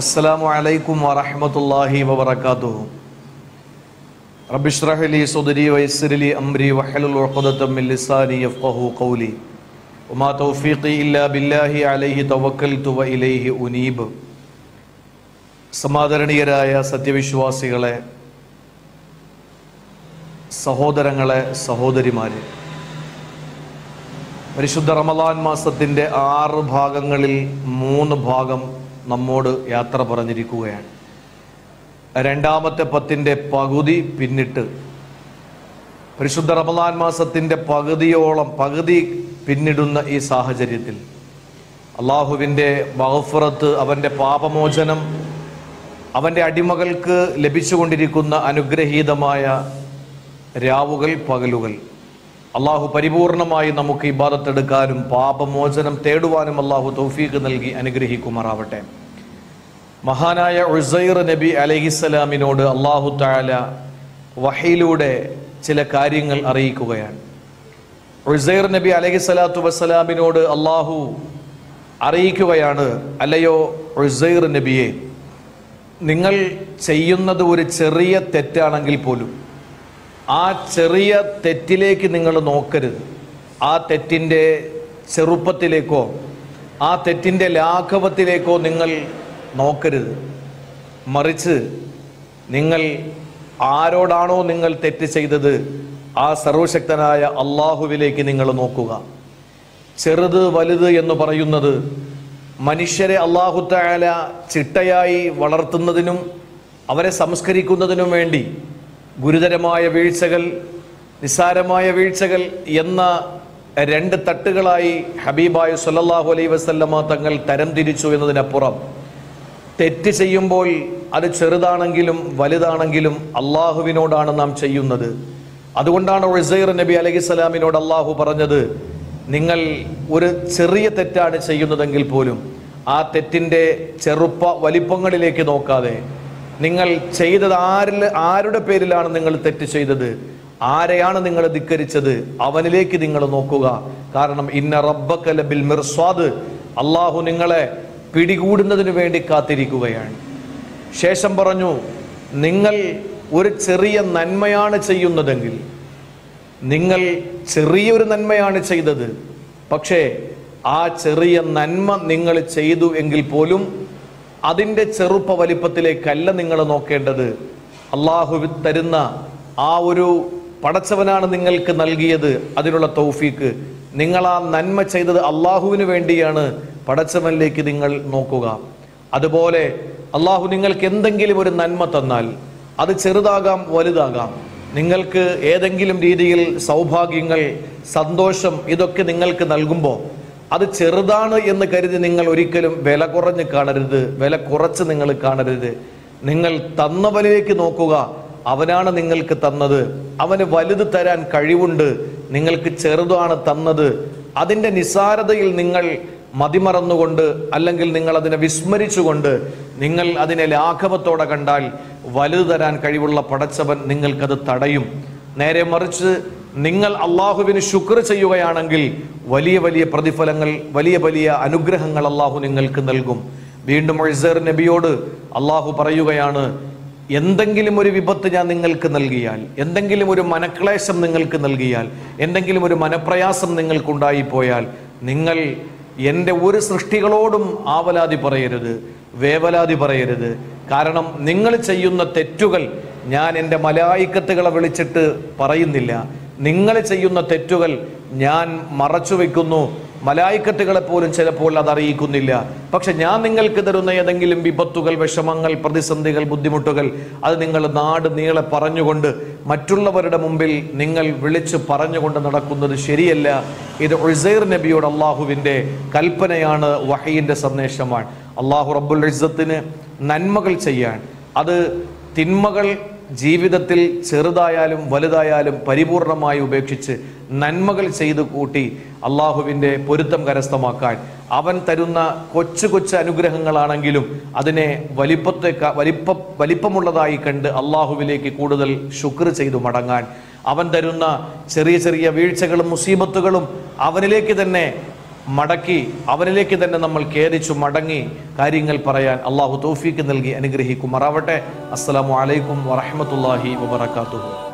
السلام عليكم ورحمة الله وبركاته رب اشرح لي صدري ويسر لي أمري واحلل عقدة من لساني يفقه قولي وما توفيقي إلا بالله عليه توكلت وإليه أنيب സമാദരണീയരായ സത്യവിശ്വാസികളെ സഹോദരങ്ങളെ സഹോദരിമാരെ പരിശുദ്ധ റമദാൻ മാസത്തിൻ്റെ ആറ് ഭാഗങ്ങളിൽ മൂന്ന് ഭാഗം നമ്മോട് യാത്ര പറഞ്ഞിരിക്കുകയാണ് രണ്ടാമത്തെ പത്തിൻ്റെ പകുതി പിന്നിട്ട് പരിശുദ്ധ റമദാൻ മാസത്തിൻ്റെ പകുതിയോളം പകുതി പിന്നിടുന്ന ഈ സാഹചര്യത്തിൽ അള്ളാഹുവിൻ്റെ മഹഫുറത്ത് അവൻ്റെ പാപമോചനം അവൻ്റെ അടിമകൾക്ക് ലഭിച്ചുകൊണ്ടിരിക്കുന്ന അനുഗ്രഹീതമായ രാവുകൾ പകലുകൾ അള്ളാഹു പരിപൂർണമായി നമുക്ക് ഇബാദത്തെടുക്കാനും പാപമോചനം തേടുവാനും അള്ളാഹു തൗഫീഖ് നൽകി അനുഗ്രഹിക്കുമാറാവട്ടെ മഹാനായ ഉസൈർ നബി അലഹിസ്സലാമിനോട് അള്ളാഹു താല വഹയിലൂടെ ചില കാര്യങ്ങൾ അറിയിക്കുകയാണ് ഉസൈർ നബി അലഹിസ്സലാത്തു വസ്സലാമിനോട് അള്ളാഹു അറിയിക്കുകയാണ് അല്ലയോ ഉസൈർ നബിയെ നിങ്ങൾ ചെയ്യുന്നത് ഒരു ചെറിയ തെറ്റാണെങ്കിൽ പോലും ആ ചെറിയ തെറ്റിലേക്ക് നിങ്ങൾ നോക്കരുത് ആ തെറ്റിൻ്റെ ചെറുപ്പത്തിലേക്കോ ആ തെറ്റിൻ്റെ ലാഘവത്തിലേക്കോ നിങ്ങൾ നോക്കരുത് മറിച്ച് നിങ്ങൾ ആരോടാണോ നിങ്ങൾ തെറ്റ് ചെയ്തത് ആ സർവശക്തനായ അള്ളാഹുവിലേക്ക് നിങ്ങൾ നോക്കുക ചെറുത് വലുത് എന്ന് പറയുന്നത് മനുഷ്യരെ അള്ളാഹുത്തായാല ചിട്ടയായി വളർത്തുന്നതിനും അവരെ സംസ്കരിക്കുന്നതിനും വേണ്ടി ഗുരുതരമായ വീഴ്ചകൾ നിസ്സാരമായ വീഴ്ചകൾ എന്ന രണ്ട് തട്ടുകളായി ഹബീബായു സല്ലല്ലാഹു അലൈ വസല്ലമ തങ്ങൾ തരംതിരിച്ചു എന്നതിനപ്പുറം തെറ്റ് ചെയ്യുമ്പോൾ അത് ചെറുതാണെങ്കിലും വലുതാണെങ്കിലും അള്ളാഹുവിനോടാണ് നാം ചെയ്യുന്നത് അതുകൊണ്ടാണ് ഉസൈർ നബി അലഹിസ്സലാമിനോട് അള്ളാഹു പറഞ്ഞത് നിങ്ങൾ ഒരു ചെറിയ തെറ്റാണ് ചെയ്യുന്നതെങ്കിൽ പോലും ആ തെറ്റിൻ്റെ ചെറുപ്പ വലിപ്പങ്ങളിലേക്ക് നോക്കാതെ നിങ്ങൾ ചെയ്തത് ആരിൽ ആരുടെ പേരിലാണ് നിങ്ങൾ തെറ്റ് ചെയ്തത് ആരെയാണ് നിങ്ങൾ ധിക്കരിച്ചത് അവനിലേക്ക് നിങ്ങൾ നോക്കുക കാരണം ഇന്ന റബ്ബക്കല ബിൽ മിർസ്വാദ് അള്ളാഹു നിങ്ങളെ പിടികൂടുന്നതിന് വേണ്ടി കാത്തിരിക്കുകയാണ് ശേഷം പറഞ്ഞു നിങ്ങൾ ഒരു ചെറിയ നന്മയാണ് ചെയ്യുന്നതെങ്കിൽ നിങ്ങൾ ചെറിയൊരു നന്മയാണ് ചെയ്തത് പക്ഷേ ആ ചെറിയ നന്മ നിങ്ങൾ ചെയ്തു എങ്കിൽ പോലും അതിൻ്റെ ചെറുപ്പ വലിപ്പത്തിലേക്കല്ല നിങ്ങൾ നോക്കേണ്ടത് അള്ളാഹു തരുന്ന ആ ഒരു പടച്ചവനാണ് നിങ്ങൾക്ക് നൽകിയത് അതിനുള്ള തൗഫീക്ക് നിങ്ങൾ ആ നന്മ ചെയ്തത് അള്ളാഹുവിന് വേണ്ടിയാണ് പടച്ചവനിലേക്ക് നിങ്ങൾ നോക്കുക അതുപോലെ അള്ളാഹു നിങ്ങൾക്ക് എന്തെങ്കിലും ഒരു നന്മ തന്നാൽ അത് ചെറുതാകാം വലുതാകാം നിങ്ങൾക്ക് ഏതെങ്കിലും രീതിയിൽ സൗഭാഗ്യങ്ങൾ സന്തോഷം ഇതൊക്കെ നിങ്ങൾക്ക് നൽകുമ്പോൾ അത് ചെറുതാണ് എന്ന് കരുതി നിങ്ങൾ ഒരിക്കലും വില കുറഞ്ഞ് കാണരുത് വില കുറച്ച് നിങ്ങൾ കാണരുത് നിങ്ങൾ തന്നവനിലേക്ക് നോക്കുക അവനാണ് നിങ്ങൾക്ക് തന്നത് അവന് വലുത് തരാൻ കഴിവുണ്ട് നിങ്ങൾക്ക് ചെറുതാണ് തന്നത് അതിൻ്റെ നിസാരതയിൽ നിങ്ങൾ മതിമറന്നുകൊണ്ട് അല്ലെങ്കിൽ നിങ്ങൾ അതിനെ വിസ്മരിച്ചുകൊണ്ട് നിങ്ങൾ അതിനെ ലാഘവത്തോടെ കണ്ടാൽ വലുത് തരാൻ കഴിവുള്ള പടച്ചവൻ നിങ്ങൾക്കത് തടയും നേരെ മറിച്ച് നിങ്ങൾ അള്ളാഹുവിന് ശുക്ർ ചെയ്യുകയാണെങ്കിൽ വലിയ വലിയ പ്രതിഫലങ്ങൾ വലിയ വലിയ അനുഗ്രഹങ്ങൾ അള്ളാഹു നിങ്ങൾക്ക് നൽകും വീണ്ടും മൊയ്സർ നബിയോട് അള്ളാഹു പറയുകയാണ് എന്തെങ്കിലും ഒരു വിപത്ത് ഞാൻ നിങ്ങൾക്ക് നൽകിയാൽ എന്തെങ്കിലും ഒരു മനക്ലേശം നിങ്ങൾക്ക് നൽകിയാൽ എന്തെങ്കിലും ഒരു മനപ്രയാസം നിങ്ങൾക്കുണ്ടായിപ്പോയാൽ നിങ്ങൾ എൻ്റെ ഒരു സൃഷ്ടികളോടും ആവലാതി പറയരുത് വേവലാതി പറയരുത് കാരണം നിങ്ങൾ ചെയ്യുന്ന തെറ്റുകൾ ഞാൻ എൻ്റെ മലായിക്കത്തുകളെ വിളിച്ചിട്ട് പറയുന്നില്ല നിങ്ങൾ ചെയ്യുന്ന തെറ്റുകൾ ഞാൻ മറച്ചു വെക്കുന്നു മലായിക്കത്തുകളെ പോലും ചിലപ്പോൾ അത് അറിയിക്കുന്നില്ല പക്ഷെ ഞാൻ നിങ്ങൾക്ക് തരുന്ന ഏതെങ്കിലും വിപത്തുകൾ വിഷമങ്ങൾ പ്രതിസന്ധികൾ ബുദ്ധിമുട്ടുകൾ അത് നിങ്ങൾ നാട് നീളെ പറഞ്ഞുകൊണ്ട് മറ്റുള്ളവരുടെ മുമ്പിൽ നിങ്ങൾ വിളിച്ച് പറഞ്ഞുകൊണ്ട് നടക്കുന്നത് ശരിയല്ല ഇത് ഉസൈർ നബിയോട് അള്ളാഹുവിൻ്റെ കൽപ്പനയാണ് വഹയിൻ്റെ സന്ദേശമാണ് അള്ളാഹു റബ്ബുൽ ഇസ്സത്തിന് നന്മകൾ ചെയ്യാൻ അത് തിന്മകൾ ജീവിതത്തിൽ ചെറുതായാലും വലുതായാലും പരിപൂർണമായി ഉപേക്ഷിച്ച് നന്മകൾ ചെയ്തു കൂട്ടി അള്ളാഹുവിൻ്റെ പൊരുത്തം കരസ്ഥമാക്കാൻ അവൻ തരുന്ന കൊച്ചു കൊച്ചു അനുഗ്രഹങ്ങളാണെങ്കിലും അതിനെ വലിപ്പത്തെ വലിപ്പ വലിപ്പമുള്ളതായി കണ്ട് അള്ളാഹുവിലേക്ക് കൂടുതൽ ശുക്ർ ചെയ്തു മടങ്ങാൻ അവൻ തരുന്ന ചെറിയ ചെറിയ വീഴ്ചകളും മുസീബത്തുകളും അവനിലേക്ക് തന്നെ മടക്കി അവനിലേക്ക് തന്നെ നമ്മൾ കേരിച്ചു മടങ്ങി കാര്യങ്ങൾ പറയാൻ അള്ളാഹു തൗഫീക്ക് നൽകി അനുഗ്രഹിക്കുമാറാവട്ടെ അസ്സലാമു അലൈക്കും വറഹമത്തല്ലാഹി വബർക്കാത്തു